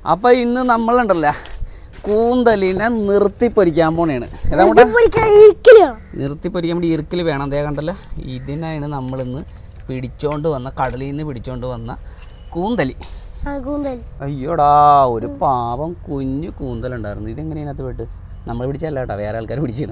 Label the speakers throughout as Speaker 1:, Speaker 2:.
Speaker 1: അപ്പോൾ ഇന്ന് നമ്മളുണ്ടല്ലോ കൂന്തലിനെ നിർത്തി പൊരിക്കാൻ പോണേണ് ഏതാ കൂട്ടാ
Speaker 2: ഇരിക്കലോ
Speaker 1: നിർത്തി പൊരിക്കാൻ വേണ്ടി ഇറുക്കിൽ വേണം അതേ കണ്ടല്ലോ ഇതിനാണ് നമ്മളിന്ന് പിടിച്ചോണ്ട് വന്ന കടലിൽ നിന്ന് പിടിച്ചോണ്ട് വന്ന കൂന്തലി
Speaker 2: ആ കൂന്തൽ
Speaker 1: അയ്യോടാ ഒരു പാവം കുഞ്ഞു കൂന്തലുണ്ടായിരുന്നു ഇതെങ്ങനെ ഇതിനകത്ത് പോയിട്ട് നമ്മൾ പിടിച്ചല്ല കേട്ടോ വേറെ ആൾക്കാർ പിടിച്ചാണ്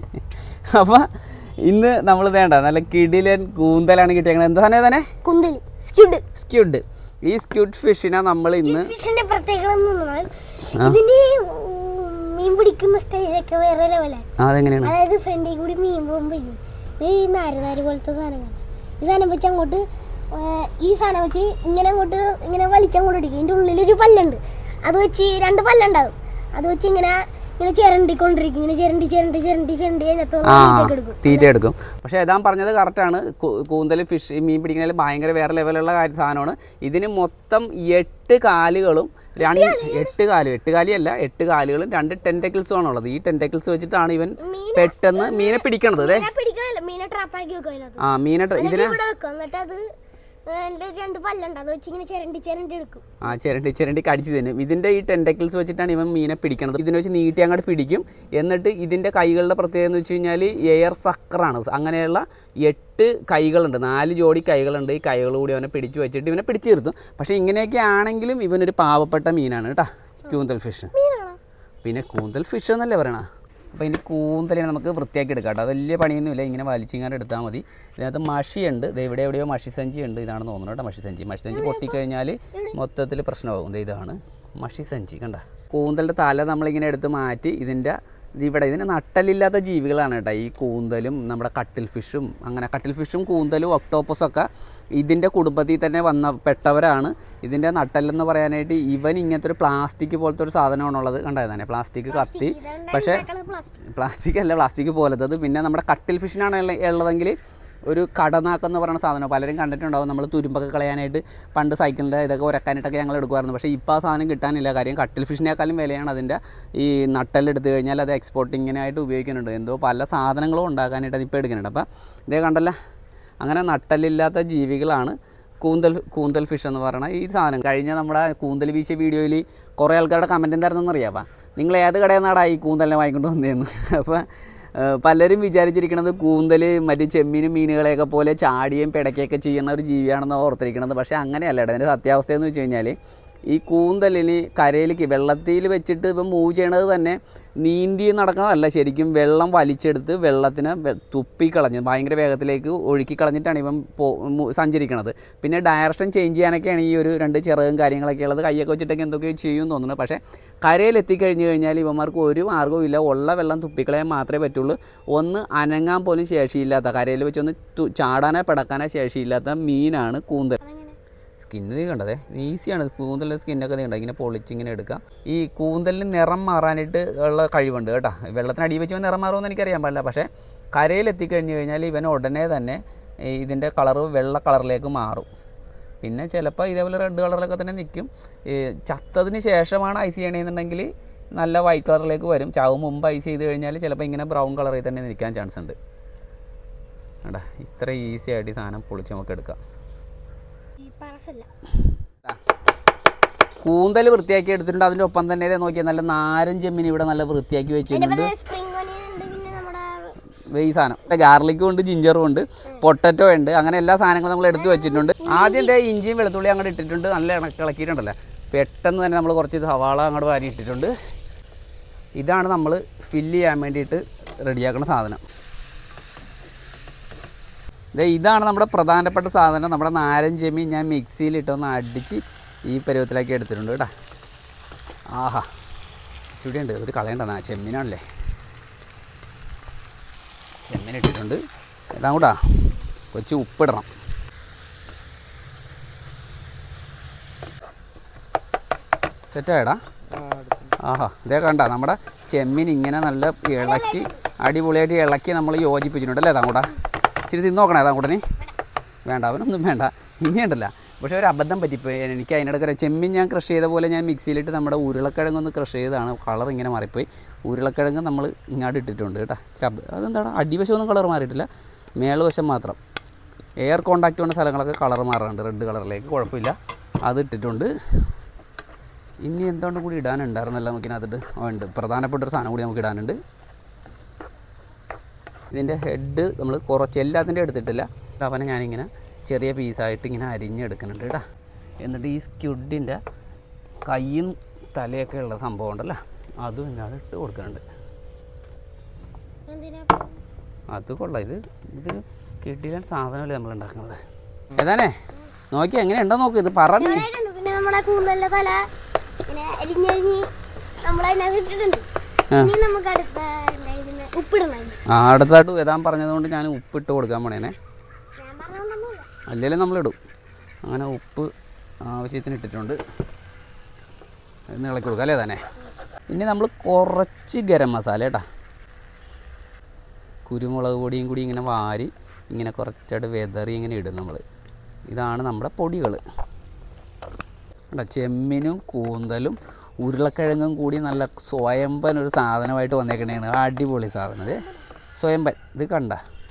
Speaker 1: അപ്പം ഇന്ന് നമ്മൾ വേണ്ട നല്ല കിടിലൻ കൂന്തലാണ് കിട്ടിയത് എന്താ സാധനം തന്നെ
Speaker 2: കുന്തലി സ്ക്യൂഡ്
Speaker 1: സ്ക്യൂഡ് ഈ സ്ക്യൂഡ് ഫിഷിനെ നമ്മൾ ഇന്ന്
Speaker 2: ഫിഷിന്റെ പ്രത്യേകത എന്ന് പറഞ്ഞാൽ ഇതിന് ഉം, മീൻ പിടിക്കുന്ന സ്റ്റൈലൊക്കെ വേറെ ലെവലാണ്
Speaker 1: ആ അതെങ്ങനെയാണ്
Speaker 2: അതായത് ഫ്രണ്ടിൽ കൂടി മീൻ പോകുമ്പോൾ ഈ നാര് നാര് പോലത്തെ സാധനം കാണാം ഈ സാധനം വെച്ച് അങ്ങോട്ട് ആ, ഈ സാധനം വെച്ച് ഇങ്ങനെ അങ്ങോട്ട് ഇങ്ങനെ വലിച്ചങ്ങോട്ട് ഇടിക്കും ഇതിൻ്റെ ഉള്ളിലൊരു പല്ലുണ്ട് അത് വെച്ച് രണ്ട് പല്ലുണ്ടാകും അത് വെച്ച് ഇങ്ങനെ ഇങ്ങനെ ചിരണ്ടിക്കൊണ്ടിരിക്കും ഇങ്ങനെ ചിരണ്ടി ചിരണ്ടി ചിരണ്ടി ചിരണ്ടി അതിനകത്തോളം
Speaker 1: ആ
Speaker 2: തീറ്റയൊക്കെ എടുക്കും
Speaker 1: തീറ്റ എടുക്കും പക്ഷേ ഏതാൻ പറഞ്ഞത് കറക്റ്റാണ് കൂന്തൽ ഫിഷ് ഈ മീൻ പിടിക്കുന്നതിൽ ഭയങ്കര വേറെ ലെവലുള്ള കാര്യം സാധനമാണ് ഇതിന് മൊത്തം എട്ട് കാലുകളും രണ്ട് എട്ട് കാലും എട്ട് കാലിയല്ല എട്ട് കാലുകളും രണ്ട് ടെൻറ്റക്കിൾസും ആണ് ഉള്ളത് ഈ ടെൻറ്റക്കിൾസ് വെച്ചിട്ടാണ് ഇവൻ പെട്ടെന്ന് മീനെ പിടിക്കണത് അതെ
Speaker 2: മീനെ പിടിക്കണല്ല മീനെ ട്രാപ്പാക്കി വെക്കും അതിനകത്ത്
Speaker 1: ആ മീനെ ട്ര- ഇതിനെ
Speaker 2: ഇവിടെ വെക്കും എന്നിട്ട് അത് അതിന്റെ രണ്ട് പല്ലുണ്ട് അത് വെച്ച് ഇങ്ങനെ ചിരണ്ടി ചിരണ്ടി എടുക്കും
Speaker 1: ആ ചിരണ്ടി ചിരണ്ടി കടിച്ച് തിന്നും ഇതിൻ്റെ ഈ ടെൻറ്റക്കിൾസ് വെച്ചിട്ടാണ് ഇവൻ മീനെ പിടിക്കണത് ഇതിനെ വെച്ച് നീട്ടി അങ്ങോട്ട് പിടിക്കും എന്നിട്ട് ഇതിൻ്റെ കൈകളുടെ പ്രത്യേകത എന്ന് വെച്ച് കഴിഞ്ഞാൽ എയർ സക്കറാണ് അങ്ങനെയുള്ള എട്ട് കൈകളുണ്ട് നാല് ജോഡി കൈകളുണ്ട് ഈ കൈകൾ കൂടി അവനെ പിടിച്ചു വെച്ചിട്ട് ഇവനെ പിടിച്ചു നിർത്തും പക്ഷേ ഇങ്ങനെയൊക്കെ ആണെങ്കിലും ഇവനൊരു പാവപ്പെട്ട മീനാണ് കേട്ടോ കൂന്തൽ ഫിഷ്
Speaker 2: മീനാണോ
Speaker 1: പിന്നെ കൂന്തൽ ഫിഷ് എന്നല്ലേ പറയണ അപ്പോൾ ഇനി കൂന്തലിനെ നമുക്ക് വൃത്തിയാക്കി എടുക്കാം കേട്ടോ അത് വലിയ പണിയൊന്നുമില്ല ഇങ്ങനെ വലിച്ചിങ്ങാണ്ട് എടുത്താൽ മതി ഇതിനകത്ത് മഷിയുണ്ട് ഇത് എവിടെ എവിടെയോ മഷി സഞ്ചി ഉണ്ട് ഇതാണെന്ന് തോന്നുന്നു കേട്ടോ മഷി സഞ്ചി മഷി സഞ്ചി പൊട്ടിക്കഴിഞ്ഞാൽ മൊത്തത്തിൽ പ്രശ്നമാകും ദേ ഇതാണ് മഷി സഞ്ചി കണ്ട കൂന്തലിൻ്റെ തല നമ്മളിങ്ങനെ എടുത്ത് മാറ്റി ഇതിൻ്റെ ഇവിടെ ഇതിന് നട്ടലില്ലാത്ത ജീവികളാണ് കേട്ടോ ഈ കൂന്തലും നമ്മുടെ കട്ടിൽ ഫിഷും അങ്ങനെ കട്ടിൽ ഫിഷും കൂന്തലും ഒക്ടോപ്പസൊക്കെ ഇതിൻ്റെ കുടുംബത്തിൽ തന്നെ വന്ന പെട്ടവരാണ് ഇതിൻ്റെ നട്ടലെന്ന് പറയാനായിട്ട് ഇവൻ ഇങ്ങനത്തെ ഒരു പ്ലാസ്റ്റിക് പോലത്തെ ഒരു സാധനമാണുള്ളത് കണ്ടായത് തന്നെ പ്ലാസ്റ്റിക് കത്തി പക്ഷേ
Speaker 2: പ്ലാസ്റ്റിക്
Speaker 1: പ്ലാസ്റ്റിക് അല്ല പ്ലാസ്റ്റിക് പോലത്തത് പിന്നെ നമ്മുടെ കട്ടിൽ ഫിഷിനാണ് ഉള്ള- ഉള്ളതെങ്കിൽ ഒരു കടനാക്കെന്ന് പറയുന്ന സാധനം പലരും കണ്ടിട്ടുണ്ടാവും നമ്മൾ തുരുമ്പൊക്കെ കളയാനായിട്ട് പണ്ട് സൈക്കിളിൻ്റെ ഇതൊക്കെ ഉരക്കാനായിട്ടൊക്കെ ഞങ്ങൾ എടുക്കുമായിരുന്നു പക്ഷേ ഇപ്പോൾ ആ സാധനം കിട്ടാനില്ല കാര്യം കട്ടിൽ ഫിഷിനേക്കാളും വിലയാണ് അതിൻ്റെ ഈ നട്ടെല്ലെടുത്ത് കഴിഞ്ഞാൽ അത് എക്സ്പോർട്ടിങ്ങിനായിട്ട് ഉപയോഗിക്കുന്നുണ്ട് എന്തോ പല സാധനങ്ങളും ഉണ്ടാക്കാനായിട്ട് അതിപ്പോൾ എടുക്കുന്നുണ്ട് അപ്പോൾ ഇതേ കണ്ടല്ലോ അങ്ങനെ നട്ടലില്ലാത്ത ജീവികളാണ് കൂന്തൽ കൂന്തൽ ഫിഷ് എന്ന് പറയുന്ന ഈ സാധനം കഴിഞ്ഞ നമ്മുടെ കൂന്തൽ വീശിയ വീഡിയോയിൽ കുറേ ആൾക്കാരുടെ കമൻറ്റ് എന്തായിരുന്നെന്ന് അറിയാം നിങ്ങൾ ഏത് കടയിൽ നിന്നാടാ ഈ കൂന്തലിനെ വാങ്ങിക്കൊണ്ട് വന്നതെന്ന് അപ്പോൾ ഏഹ് പലരും വിചാരിച്ചിരിക്കുന്നത് കൂന്തൽ മറ്റ് ചെമ്മീനും മീനുകളെയൊക്കെ പോലെ ചാടിയും പിടയ്ക്കുകയൊക്കെ ചെയ്യുന്ന ഒരു ജീവിയാണെന്ന് ഓർത്തിരിക്കുന്നത് പക്ഷേ അങ്ങനെയല്ല കേട്ടോ അതിൻ്റെ സത്യാവസ്ഥ എന്ന് വെച്ച് കഴിഞ്ഞാൽ ഈ കൂന്തലിന് കരയിലേക്ക് വെള്ളത്തിൽ വെച്ചിട്ട് ഇപ്പം മൂവ് ചെയ്യണത് തന്നെ നീന്തി നടക്കുന്നതല്ല ശരിക്കും വെള്ളം വലിച്ചെടുത്ത് വെള്ളത്തിനെ വെ- തുപ്പിക്കളഞ്ഞ് ഭയങ്കര വേഗത്തിലേക്ക് ഒഴുക്കി കളഞ്ഞിട്ടാണ് ഇവൻ പോ മു- സഞ്ചരിക്കണത് പിന്നെ ഡയറക്ഷൻ ചേഞ്ച് ചെയ്യാനൊക്കെയാണ് ഈ ഒരു രണ്ട് ചിറകും കാര്യങ്ങളൊക്കെ ഉള്ളത് കൈയൊക്കെ വെച്ചിട്ടൊക്കെ എന്തൊക്കെയോ ചെയ്യും തോന്നുന്നു പക്ഷേ കരയിൽ എത്തിക്കഴിഞ്ഞ് കഴിഞ്ഞാൽ ഇവന്മാർക്ക് ഒരു മാർഗ്ഗവും ഇല്ല ഉള്ള വെള്ളം തുപ്പിക്കളയാൻ മാത്രമേ പറ്റുള്ളൂ ഒന്ന് അനങ്ങാൻ പോലും ശേഷിയില്ലാത്ത കരയിൽ വെച്ചൊന്ന് തു- ചാടാനോ പിടക്കാനോ ശേഷിയില്ലാത്ത മീനാണ് കൂന്തൽ സ്കിന്ന് കണ്ടതേ ഈസിയാണ് കൂന്തലിൻ്റെ സ്കിന്നൊക്കെ നീണ്ട ഇങ്ങനെ പൊളിച്ച് ഇങ്ങനെ എടുക്കാം ഈ കൂന്തലിന് നിറം മാറാനായിട്ട് ഉള്ള കഴിവുണ്ട് കേട്ടോ വെള്ളത്തിന് അടി വെച്ച് നിറം മാറുമെന്ന് എനിക്കറിയാൻ പാടില്ല പക്ഷേ കരയിൽ എത്തിക്കഴിഞ്ഞ് കഴിഞ്ഞാൽ ഇവൻ ഉടനെ തന്നെ ഈ ഇതിൻ്റെ കളറ് വെള്ള കളറിലേക്ക് മാറും പിന്നെ ചിലപ്പോൾ ഇതേപോലെ റെഡ് കളറിലൊക്കെ തന്നെ നിൽക്കും ഈ ചത്തതിന് ശേഷമാണ് ഐസ് ചെയ്യണമെന്നുണ്ടെങ്കിൽ നല്ല വൈറ്റ് കളറിലേക്ക് വരും ചാവും മുമ്പ് ഐസ് ചെയ്ത് കഴിഞ്ഞാൽ ചിലപ്പോൾ ഇങ്ങനെ ബ്രൗൺ കളറിൽ തന്നെ നിൽക്കാൻ ചാൻസ് ഉണ്ട് കണ്ടാ ഇത്ര ഈസി ആയിട്ട് ഈ സാധനം പൊളിച്ച് നമുക്ക് എടുക്കാം
Speaker 2: ഈ പറസല്ല
Speaker 1: കൂന്തൽ വൃത്തിയാക്കി എടുത്തിട്ടുണ്ട് അതിൻ്റെ ഒപ്പം തന്നെ ഇതേ നോക്കിയാൽ നല്ല നാരൻ ചെമ്മീൻ ഇവിടെ നല്ല വൃത്തിയാക്കി വെച്ചിട്ടുണ്ട്
Speaker 2: സ്പ്രിംഗ് ഓനിയൻ ഉണ്ട് പിന്നെ നമ്മുടെ
Speaker 1: ഈ സാധനം ഗാർലിക്കും ഉണ്ട് ജിഞ്ചറും ഉണ്ട് പൊട്ടറ്റോ ഉണ്ട് അങ്ങനെ എല്ലാ സാധനങ്ങളും നമ്മൾ എടുത്ത് വെച്ചിട്ടുണ്ട് ആദ്യം ദേ ഇഞ്ചിയും വെളുത്തുള്ളി അങ്ങോട്ട് ഇട്ടിട്ടുണ്ട് നല്ല ഇണക്കി ഇളക്കിയിട്ടുണ്ടല്ലോ പെട്ടെന്ന് തന്നെ നമ്മൾ കുറച്ച് സവാള അങ്ങോട്ട് വാരി ഇട്ടിട്ടുണ്ട് ഇതാണ് നമ്മൾ ഫില്ല് ചെയ്യാൻ വേണ്ടിയിട്ട് റെഡിയാക്കുന്ന സാധനം ദേ ഇതാണ് നമ്മുടെ പ്രധാനപ്പെട്ട സാധനം നമ്മുടെ നാരൻ ചെമ്മീൻ ഞാൻ മിക്സിയിലിട്ടൊന്ന് അടിച്ച് ഈ പരുവത്തിലാക്കി എടുത്തിട്ടുണ്ട് കേട്ടോ ആഹാ ഇച്ചിരി ഉണ്ട് ഒരു കളയണ്ട ചെമ്മീനാണല്ലേ ചെമ്മീൻ ഇട്ടിട്ടുണ്ട് ഇതാ കൂടാ കൊച്ചു ഉപ്പിടണം സെറ്റായടാ ആഹാ ഇതേ കണ്ട നമ്മുടെ ചെമ്മീൻ ഇങ്ങനെ നല്ല ഇളക്കി അടിപൊളിയായിട്ട് ഇളക്കി നമ്മൾ യോജിപ്പിച്ചിട്ടുണ്ട് അല്ലേ താങ്കൂടാ ഇച്ചിരി തിന്ന് നോക്കണേ താങ്കൂടനെ വേണ്ട അവനൊന്നും വേണ്ട ഇനിയുണ്ടല്ല പക്ഷേ ഒരു അബദ്ധം പറ്റിപ്പോയി എനിക്ക് അതിനിടയ്ക്ക് ഒരു ചെമ്മീൻ ഞാൻ കൃഷി ചെയ്ത പോലെ ഞാൻ മിക്സിയിലിട്ട് നമ്മുടെ ഉരുളക്കിഴങ്ങൊന്ന് കൃഷി ചെയ്തതാണ് കളർ ഇങ്ങനെ മാറിപ്പോയി ഉരുളക്കിഴങ്ങ് നമ്മൾ ഇങ്ങോട്ട് ഇട്ടിട്ടുണ്ട് കേട്ടോ ഇച്ചിരി അബ- അതെന്താണ് അടിവശമൊന്നും കളർ മാറിയിട്ടില്ല മേളുവശം മാത്രം എയർ കോണ്ടാക്റ്റ് കൊണ്ട് സ്ഥലങ്ങളൊക്കെ കളർ മാറാറുണ്ട് റെഡ് കളറിലേക്ക് കുഴപ്പമില്ല അത് ഇട്ടിട്ടുണ്ട് ഇനി എന്തുകൊണ്ട് കൂടി ഇടാനുണ്ടായിരുന്നല്ലോ നമുക്കിനകത്തിട്ട് ആ, ഉണ്ട് പ്രധാനപ്പെട്ട ഒരു സാധനം കൂടി നമുക്ക് ഇടാനുണ്ട് ഇതിൻ്റെ ഹെഡ് നമ്മൾ കുറച്ച് എല്ലാത്തിൻ്റെ എടുത്തിട്ടില്ല അവനെ ഞാനിങ്ങനെ ചെറിയ പീസായിട്ട് ഇങ്ങനെ അരിഞ്ഞെടുക്കുന്നുണ്ട് കേട്ടോ എന്നിട്ട് ഈ സ്ക്യുഡിൻ്റെ കൈയും തലയൊക്കെ ഉള്ള സംഭവം ഉണ്ടല്ലോ അതും ഇതിനകത്ത് ഇട്ട് കൊടുക്കുന്നുണ്ട്
Speaker 2: എന്തിനാ
Speaker 1: അത് കൊള്ളാം ഇത് ഇതൊരു കിട്ടിയില്ല സാധനമല്ലേ നമ്മൾ ഉണ്ടാക്കുന്നത് ഏതാനേ നോക്കി എങ്ങനെയുണ്ടോ നോക്ക് ഇത് പറഞ്ഞു
Speaker 2: ഇവിടെയായിട്ടുണ്ട്. പിന്നെ നമ്മുടെ കൂന്തലിന്റെ തല ഇങ്ങനെ അരിഞ്ഞരിഞ്ഞ് നമ്മളതിനകത്ത് ഇട്ടിട്ടുണ്ട്
Speaker 1: ആ.
Speaker 2: ഇനി നമുക്ക് അടുത്ത എന്താ ഇതിന് ഉപ്പിടണം അതിന്.
Speaker 1: ആ അടുത്തായിട്ട് വരാൻ പറഞ്ഞതുകൊണ്ട് ഞാൻ ഉപ്പിട്ട് കൊടുക്കാൻ പോണേനെ
Speaker 2: ഞാൻ പറഞ്ഞൊന്നുമില്ല
Speaker 1: അല്ലെങ്കിലും നമ്മളിടും അങ്ങനെ ഉപ്പ് ആവശ്യത്തിന് ഇട്ടിട്ടുണ്ട് എന്ന് ഇളക്കി കൊടുക്കാം അല്ലേ തന്നെ ഇനി നമ്മൾ കുറച്ച് ഗരം മസാല കേട്ടാ കുരുമുളക് പൊടിയും കൂടി ഇങ്ങനെ വാരി ഇങ്ങനെ കുറച്ചായിട്ട് വെതറി ഇങ്ങനെ ഇടും നമ്മൾ ഇതാണ് നമ്മുടെ പൊടികൾ കേട്ടോ ചെമ്മിനും കൂന്തലും ഉരുളക്കിഴങ്ങും കൂടി നല്ല സ്വയംപൻ ഒരു സാധനമായിട്ട് വന്നേക്കണേണ് അടിപൊളി സാധനം ഇത് സ്വയംപൻ ഇത് കണ്ട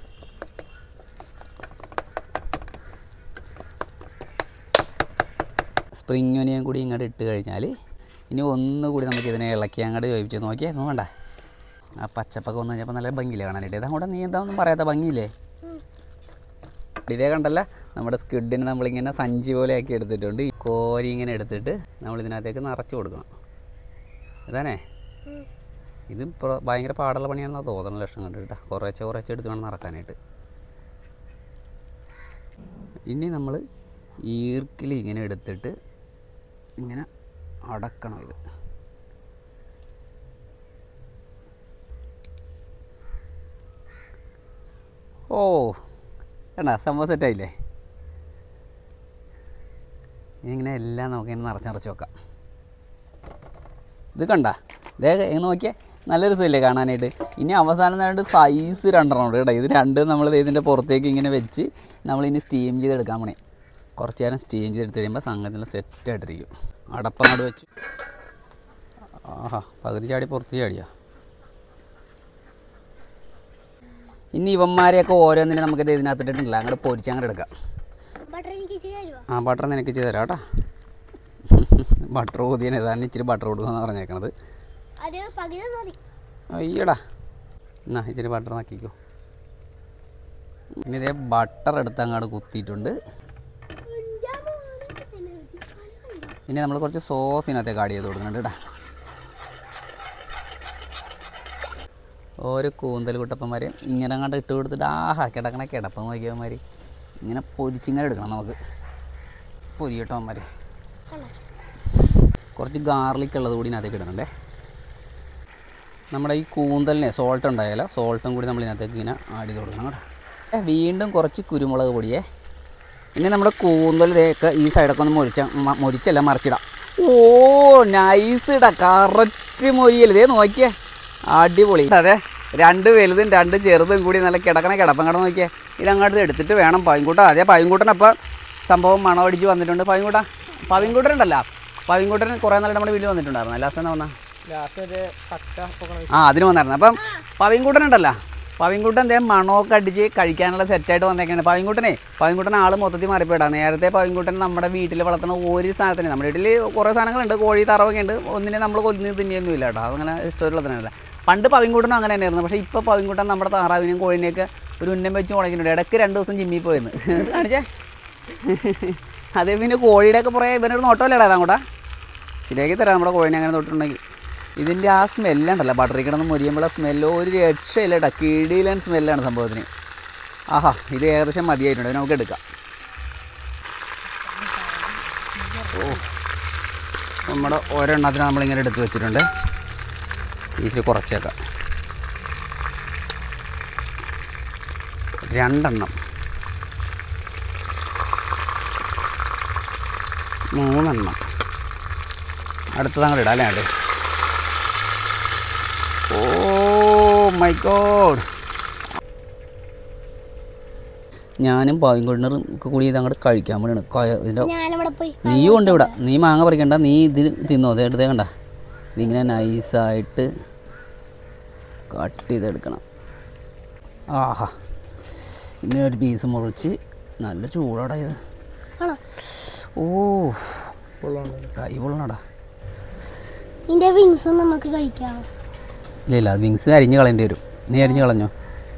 Speaker 1: സ്പ്രിങ് ഒനിയൻ കൂടി ഇങ്ങോട്ട് ഇട്ട് കഴിഞ്ഞാൽ ഇനി ഒന്നുകൂടി നമുക്ക് ഇതിനെ ഇളക്കി അങ്ങോട്ട് ചോദിച്ചു നോക്കിയേ ഒന്നും വേണ്ട ആ പച്ചപ്പൊക്കെ വന്നു കഴിഞ്ഞപ്പോൾ നല്ല ഭംഗിയില്ലേ കാണാനായിട്ട് ഇതാ കൂടെ നീ എന്താ ഒന്നും പറയാത്ത ഭംഗിയില്ലേ
Speaker 2: ഉം.
Speaker 1: ഇതേ കണ്ടല്ല നമ്മുടെ സ്കിഡിന് നമ്മളിങ്ങനെ സഞ്ചി പോലെയാക്കി എടുത്തിട്ടുണ്ട് ഈ കോരി ഇങ്ങനെ എടുത്തിട്ട് നമ്മൾ ഇതിനകത്തേക്ക് നിറച്ച് കൊടുക്കണം ഇതാണേ
Speaker 2: ഉം.
Speaker 1: ഇത് പ്ര- ഭയങ്കര പാടുള്ള പണിയാണെന്നാണ് തോന്നുന്ന ലക്ഷം കണ്ടു കേട്ടോ കുറേശ്ശെ കുറേശ്ശെ എടുത്ത് വേണം നിറക്കാനായിട്ട് ഇനി നമ്മൾ ഈർക്കിൽ ഇങ്ങനെ എടുത്തിട്ട് ഇങ്ങനെ അടക്കണം ഇത് ഓ കണ്ടാ സംഭവം സെറ്റായില്ലേ ഇനി ഇങ്ങനെ എല്ലാം നമുക്കിങ്ങനെ നിറച്ച് നിറച്ച് വെക്കാം ഇത് കണ്ട ഇതേ ഇങ്ങ് നോക്കിയേ നല്ല രസമില്ലേ കാണാനായിട്ട് ഇനി അവസാനം രണ്ട് സൈസ് രണ്ടെണ്ണം ഉണ്ട് കേട്ടോ ഇത് രണ്ട് നമ്മൾ ഇതിൻ്റെ പുറത്തേക്ക് ഇങ്ങനെ വെച്ച് നമ്മളിനി സ്റ്റീം ചെയ്തെടുക്കാൻ പോണേ കുറച്ച് നേരം സ്റ്റീം ചെയ്തെടുത്ത് കഴിയുമ്പോൾ സംഗതി സെറ്റായിട്ടിരിക്കും അടപ്പങ്ങോട്ട് വെച്ചു ആഹാ പകുതി ചാടി പുറത്ത് ചാടിയാ ഇനി ഇവന്മാരെയൊക്കെ ഓരോന്നിനും നമുക്കിത് ഇതിനകത്തിട്ടിട്ടില്ല അങ്ങോട്ട് പൊരിച്ച് അങ്ങോട്ട് എടുക്കാം
Speaker 2: ബട്ടർ എനിക്ക് ഇച്ചിരി തരുമോ
Speaker 1: ആ ബട്ടർ നിനക്ക് ചെയ്ത് തരാം കേട്ടോ ബട്ടർ ഊതിയാൻ ഏതാണ്ട് ഇച്ചിരി ബട്ടർ കൊടുക്കുമെന്ന് പറഞ്ഞേക്കണത്
Speaker 2: അത് പകുതി തന്നാ മതി
Speaker 1: അയ്യടാ എന്നാ ഇച്ചിരി ബട്ടർ നക്കിക്കോ ഇനി ഇതേ ബട്ടർ എടുത്ത് അങ്ങോട്ട് കുത്തിയിട്ടുണ്ട് ഇനി നമ്മൾ കുറച്ച് സോസ് ഇതിനകത്തേക്ക് ആഡ് ചെയ്ത് കൊടുക്കുന്നുണ്ട് കേട്ടോ ഓരോ കൂന്തൽ കുട്ടപ്പന്മാരെയും ഇങ്ങനെ അങ്ങോട്ട് ഇട്ട് കൊടുത്തിട്ട് ആഹാ കിടക്കണ കിടപ്പം നോക്കിയവന്മാർ ഇങ്ങനെ പൊരിച്ചിങ്ങനെ എടുക്കണം നമുക്ക് പൊരിയട്ടവന്മാർ
Speaker 2: കണ്ടോ?
Speaker 1: കുറച്ച് ഗാർലിക് ഉള്ളത് കൂടി ഇതിനകത്തേക്ക് ഇടുന്നുണ്ടേ നമ്മുടെ ഈ കൂന്തലിനെ സോൾട്ട് ഉണ്ടായാലോ സോൾട്ടും കൂടി നമ്മൾ ഇതിനകത്തേക്ക് ഇങ്ങനെ ആഡ് ചെയ്ത് കൊടുക്കണം കേട്ടോ ഏ, വീണ്ടും കുറച്ച് കുരുമുളക് പൊടിയേ ഇനി നമ്മുടെ കൂന്തൽ തേക്ക് ഈ സൈഡൊക്കെ ഒന്ന് മൊരിച്ച മ- മൊരിച്ചല്ല മറിച്ചിടാം ഓ നൈസ് ഇടാ കറക്റ്റ് മൊരിയല്ലേ ഇതേ നോക്കിയേ അടിപൊളി അതെ രണ്ട് വലുതും രണ്ട് ചെറുതും കൂടി നല്ല കിടക്കണ കിടപ്പം കിടന്ന് നോക്കിയേ ഇതങ്ങോട്ട് എടുത്തിട്ട് വേണം പൈൻകൂട്ട അതേ പൈൻകൂട്ടനപ്പം സംഭവം മണമടിച്ച് വന്നിട്ടുണ്ട് പൈൻകൂട്ട പവിൻകൂട്ടനുണ്ടല്ലോ പവിൻകൂട്ടന് കുറേ നാൾ നമ്മുടെ വീട്ടിൽ വന്നിട്ടുണ്ടായിരുന്നു ലാസ്റ്റ് എന്നാ വന്നാ
Speaker 3: ലാസ്റ്റ് ഒരു കട്ട പൊക്കണ
Speaker 1: ആ അതിന് വന്നായിരുന്നു അപ്പം പവിൻകൂട്ടനുണ്ടല്ലോ പവിൻകൂട്ടൻ എന്തേ മണമൊക്കെ അടിച്ച് കഴിക്കാനുള്ള സെറ്റായിട്ട് വന്നേക്കാണ് പവിൻകൂട്ടനെ പവിൻകൂട്ടൻ ആൾ മൊത്തത്തിൽ മാറിപ്പോയിട്ടാ നേരത്തെ പവിൻകൂട്ടൻ നമ്മുടെ വീട്ടിൽ വളർത്തുന്ന ഒരു സാധനത്തിന് നമ്മുടെ വീട്ടിൽ കുറേ സാധനങ്ങളുണ്ട് കോഴി തറവൊക്കെ ഉണ്ട് ഒന്നിനെ നമ്മൾ കൊല്ലുന്ന തിന്നിയൊന്നും ഇല്ല കേട്ടോ അതങ്ങനെ ഇഷ്ടമുള്ളതിനല്ല പണ്ട് പവിൻകൂട്ടനും അങ്ങനെ തന്നെയായിരുന്നു പക്ഷേ ഇപ്പോൾ പവിൻകൂട്ടൻ നമ്മുടെ താറാവിനെയും കോഴിനെയൊക്കെ ഒരു ഉന്നം വെച്ച് ഉണക്കിയിട്ടുണ്ട് ഇടയ്ക്ക് രണ്ട് ദിവസം ജിമ്മിൽ പോയെന്ന് കാണിച്ചേ അതേ പിന്നെ കോഴിയുടെയൊക്കെ പുറകെ ഇവനൊരു നോട്ടമല്ലേടാ അങ്ങോട്ടാ ശരിയാക്കി തരാം നമ്മുടെ കോഴിനെ അങ്ങനെ തൊട്ടുണ്ടെങ്കിൽ ഇതിൻ്റെ ആ സ്മെല്ലുണ്ടല്ലോ ബട്ടറി കിടന്ന് മുരിയുമ്പോൾ സ്മെല്ല് ഒരു രക്ഷയില്ല കേട്ടോ കിടിലൻ സ്മെല്ലാണ് സംഭവത്തിന് ആഹാ ഇത് ഏകദേശം മതിയായിട്ടുണ്ട് ഇത് നമുക്ക് എടുക്കാം ഓ നമ്മുടെ ഒരെണ്ണത്തിന് നമ്മളിങ്ങനെ എടുത്ത് വെച്ചിട്ടുണ്ട് ഇച്ചിരി കുറച്ചേക്കാം രണ്ടെണ്ണം മൂന്നെണ്ണം അടുത്തത് അങ്ങോട്ട് ഇടാം അല്ലേ അത് ഓ മൈ ഗോഡ് ഞാനും പാവിൻകൊണ്ടറും ഒക്കെ കൂടി ഇത് അങ്ങോട്ട് കഴിക്കാൻ വേണ്ടിയാണ് കയ- ഇതിൻ്റെ
Speaker 2: ഞാനിവിടെ പോയി
Speaker 1: നീയും ഉണ്ട് ഇവിടെ നീ മാങ്ങ പറിക്കണ്ട നീ ഇതിൽ തിന്നോ അതേ എടുത്തേ കണ്ട ഇതിങ്ങനെ നൈസായിട്ട് കട്ട് ചെയ്തെടുക്കണം ആഹാ ഇങ്ങനെ ഒരു പീസ് മുറിച്ച് നല്ല ചൂടാടാ ഇത്
Speaker 2: ആണോ
Speaker 1: ഓ
Speaker 3: കൊള്ളാണ്
Speaker 1: കൈ പൊള്ളണടാ
Speaker 2: ഇതിന്റെ വിങ്സും നമുക്ക് കഴിക്കാം
Speaker 1: ഇല്ല ഇല്ല വിങ്സ് അരിഞ്ഞ് കളയേണ്ടി വരും നീ അരിഞ്ഞ് കളഞ്ഞോ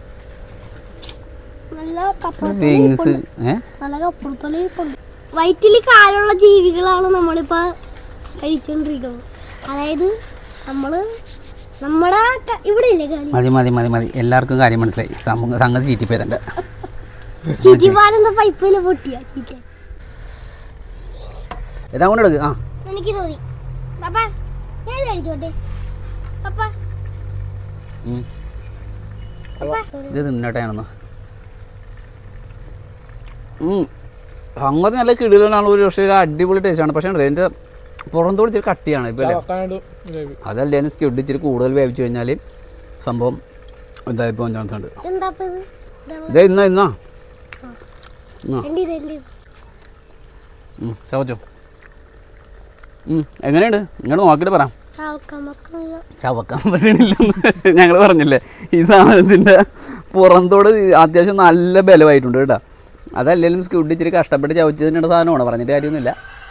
Speaker 2: നല്ല കപ്പുറത്തോളം
Speaker 1: വിങ്സ് ഏ
Speaker 2: നല്ല കപ്പുറത്തോളം ഇരിപ്പുണ്ട് വയറ്റിൽ കാലുള്ള ജീവികളാണ് നമ്മളിപ്പോ കഴിച്ചുകൊണ്ടിരിക്കുന്നത് അതായത് നമ്മള് നമ്മുടെ ക- ഇവിടെ ഇല്ലേ കളി
Speaker 1: മതി മതി മതി മതി എല്ലാവർക്കും കാര്യം മനസ്സിലായി സംഭവം സംഗതി ചീറ്റിപ്പോയതുണ്ട്
Speaker 2: ചിറ്റിപ്പാടുന്ന പൈപ്പില് പൊട്ടിയ ചീറ്റ
Speaker 1: ഇതാ കൊണ്ട് എടുക്ക് ആ
Speaker 2: എനിക്ക് തോന്നി പപ്പ ഞാൻ ഇത് കഴിച്ചോട്ടെ പപ്പ
Speaker 1: ഉം.
Speaker 2: പപ്പ
Speaker 1: ഇത് തിന്നട്ടെ ഞാനൊന്ന് ഉം. സംഗതി നല്ല കിടിലാണ് ഒരു പക്ഷേ ഒരു അടിപൊളി ടേസ്റ്റാണ് പക്ഷേ ഉണ്ടല്ലോ, ഇതിൻ്റെ പുറന്തോട് ഇച്ചിരി കട്ടിയാണ് ഇപ്പോൾ അല്ലേ
Speaker 3: ചവക്കാനായിട്ട് വേവി
Speaker 1: അതല്ലേ സ്കിഡ് ഇച്ചിരി കൂടുതൽ വേവിച്ച് കഴിഞ്ഞാൽ സംഭവം ഇതായി പോകാൻ ചാൻസ് ഉണ്ട്
Speaker 2: എന്താ ഇപ്പൊ ഇത് ഇതാണ്.
Speaker 1: ഇതേ ഇന്നാ ഇന്നാ ആ
Speaker 2: എൻ്റെ ഇത് എൻ്റെ ഇത്
Speaker 1: ഉം, ചവച്ചോ ഉം, എങ്ങനെയുണ്ട് ഇങ്ങോട്ട് നോക്കിയിട്ട് പറയാം
Speaker 2: ചാവക്കാം മക്കളില്ല
Speaker 1: ചവക്കാൻ പറ്റണില്ലെന്ന് ഞങ്ങൾ പറഞ്ഞില്ലേ ഈ സാധനത്തിൻ്റെ പുറന്തോട് അത്യാവശ്യം നല്ല ബലമായിട്ടുണ്ട് കേട്ടോ അതല്ലെങ്കിലും സ്ക്യൂഡ് ഇച്ചിരി കഷ്ടപ്പെട്ട് ചവച്ചതിനുള്ള സാധനമാണ് പറഞ്ഞിട്ട് കാര്യമൊന്നുമില്ല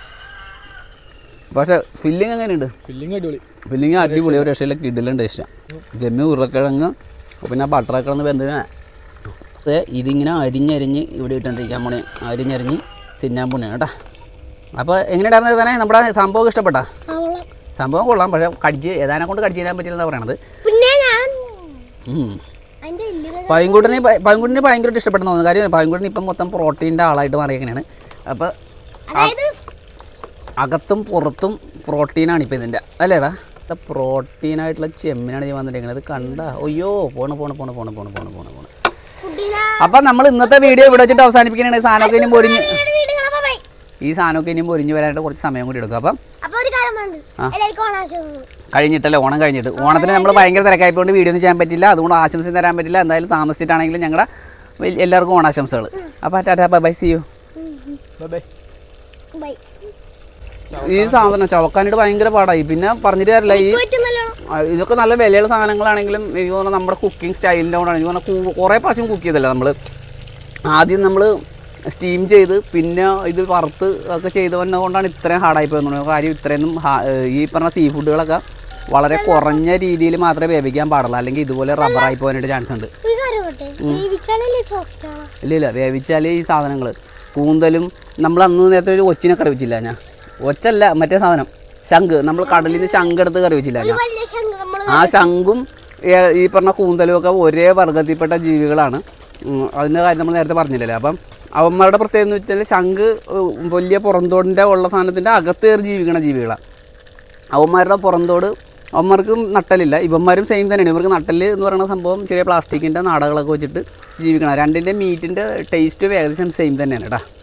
Speaker 1: പക്ഷേ ഫില്ലിങ് എങ്ങനെയുണ്ട്
Speaker 3: ഫില്ലിങ് അടിപൊളി
Speaker 1: ഫില്ലിങ് അടിപൊളി ഒരു രക്ഷയില്ല കിടിലും ടേസ്റ്റാണ് ജമ്മി ഉരുളക്കിഴങ്ങ് പിന്നെ ബട്ടറൊക്കെ കിടന്ന് വെന്തതിന് ദേ ഇതിങ്ങനെ അരിഞ്ഞരിഞ്ഞ് ഇവിടെ ഇട്ടുകൊണ്ടിരിക്കാൻ പോണേ അരിഞ്ഞരിഞ്ഞ് തിന്നാൻ പോണേ കേട്ടോ അപ്പോൾ എങ്ങനെയുണ്ടായിരുന്നത് തന്നെ നമ്മുടെ സംഭവം ഇഷ്ടപ്പെട്ടാ
Speaker 2: അവളെ
Speaker 1: സംഭവം കൊള്ളാം പക്ഷേ കടിച്ച് ഏതാനെ കൊണ്ട് കടിച്ച് തരാൻ പറ്റില്ലെന്നാണ് പറയണത്
Speaker 2: പിന്നെ ഞാൻ
Speaker 1: ഉം.
Speaker 2: അതിന്റെ എല്ലുകൾ
Speaker 1: പൈൻകുട്ടിനെ പൈൻകുട്ടിനെ ഭയങ്കരമായിട്ട് ഇഷ്ടപ്പെടുന്ന തോന്നുന്നു കാര്യം പൈൻകുട്ടിന് ഇപ്പം മൊത്തം പ്രോട്ടീൻ്റെ ആളായിട്ട് മാറിയേക്കണേണ് അപ്പോൾ
Speaker 2: അതായത്
Speaker 1: അകത്തും പുറത്തും പ്രോട്ടീനാണ് ഇപ്പം ഇതിൻ്റെ അല്ലേടാ പ്രോട്ടീനായിട്ടുള്ള ചെമ്മിനാണ് ഞാൻ വന്നിരിക്കുന്നത് കണ്ട അയ്യോ പോണ് പോണ് പോണ് പോണ് പോണ് പോണ് പോണ് പോണ്
Speaker 2: ഫുഡിനാ
Speaker 1: അപ്പം നമ്മൾ ഇന്നത്തെ വീഡിയോ ഇവിടെ വെച്ചിട്ട് അവസാനിപ്പിക്കണേ സാധനമൊക്കെ ഇനിയും പൊരിഞ്ഞ്
Speaker 2: വീടുകളെ ബൈ
Speaker 1: ഈ സാധനമൊക്കെ ഇനിയും പൊരിഞ്ഞ് വരാനായിട്ട് കുറച്ച് സമയം കൂടി എടുക്കും അപ്പം
Speaker 2: അപ്പൊ ഒരു കാര്യം വേണ്ട എല്ലാവർക്കും ഓണാശം
Speaker 1: കഴിഞ്ഞിട്ടല്ലേ ഓണം കഴിഞ്ഞിട്ട് ഓണത്തിന് നമ്മൾ ഭയങ്കര തിരക്കായതുകൊണ്ട് വീഡിയോ ഒന്നും ചെയ്യാൻ പറ്റില്ല അതുകൊണ്ട് ആശംസ തരാൻ പറ്റില്ല എന്തായാലും താമസിച്ചിട്ടാണെങ്കിലും ഞങ്ങളുടെ വലിയ- എല്ലാവർക്കും ഓണാശംസകൾ അപ്പോൾ tata bye bye see you
Speaker 3: bye bye
Speaker 2: bye
Speaker 1: ഈ സാധനം ചവക്കാനായിട്ട് ഭയങ്കര പാടായി പിന്നെ പറഞ്ഞിട്ട് കാര്യമില്ല ഈ
Speaker 2: പറ്റും നല്ലോണം
Speaker 1: ആ, ഇതൊക്കെ നല്ല വിലയുള്ള സാധനങ്ങളാണെങ്കിലും എനിക്ക് തോന്നുന്നു നമ്മുടെ കുക്കിംഗ് സ്റ്റൈലിൻ്റെ കൊണ്ടാണ് എനിക്ക് തോന്നുന്നു കുറേ പ്രാവശ്യം കുക്ക് ചെയ്തല്ലേ നമ്മൾ ആദ്യം നമ്മൾ സ്റ്റീം ചെയ്ത് പിന്നെ ഇത് വറുത്ത് ഒക്കെ ചെയ്തവന്നെ കൊണ്ടാണ് ഇത്രയും ഹാർഡായി പോകുന്നത് കാര്യം ഇത്രയൊന്നും ഹാ- ഏഹ് ഈ പറഞ്ഞ സീ ഫുഡുകളൊക്കെ വളരെ കുറഞ്ഞ രീതിയിൽ മാത്രമേ വേവിക്കാൻ പാടുള്ളൂ അല്ലെങ്കിൽ ഇതുപോലെ റബ്ബറായി പോകാനായിട്ട് ചാൻസ് ഉണ്ട്
Speaker 2: ഒരു കാര്യം പോട്ടെ വേവിച്ചാലല്ലേ സോഫ്റ്റ് ആണ്
Speaker 1: ഇല്ല ഇല്ല വേവിച്ചാൽ ഈ സാധനങ്ങൾ കൂന്തലും നമ്മൾ അന്ന് നേരത്തെ ഒരു ഒച്ചിനെ കറി വെച്ചില്ല ഞാൻ ഒച്ചല്ല മറ്റേ സാധനം ശംഖ് നമ്മൾ കടലിൽ നിന്ന് ശംഖ് എടുത്ത് കറി വെച്ചില്ല ഞാൻ
Speaker 2: വലിയ ശംഖ് നമ്മള്
Speaker 1: ആ ശംഖും ഏ- ഈ പറഞ്ഞ കൂന്തലും ഒക്കെ ഒരേ വർഗത്തിൽപ്പെട്ട ജീവികളാണ് ഉം, അതിൻ്റെ കാര്യം നമ്മൾ നേരത്തെ പറഞ്ഞില്ലല്ലോ അപ്പം അവന്മാരുടെ പ്രത്യേകത എന്ന് വെച്ചാൽ ശംഖ് ഉം, വലിയ പുറന്തോടിൻ്റെ ഉള്ള സാധനത്തിൻ്റെ അകത്ത് കയറി ജീവിക്കണ ജീവികളാണ് അവന്മാരുടെ പുറന്തോട് അവന്മാർക്കും നട്ടലില്ല ഇവന്മാരും സെയിം തന്നെയാണ് ഇവർക്ക് നട്ടല് എന്ന് പറയുന്ന സംഭവം ചെറിയ പ്ലാസ്റ്റിക്കിൻ്റെ നാടകളൊക്കെ വെച്ചിട്ട് ജീവിക്കണം രണ്ടിൻ്റെ മീറ്റിൻ്റെ ടേസ്റ്റും ഏകദേശം സെയിം തന്നെയാണ് കേട്ടോ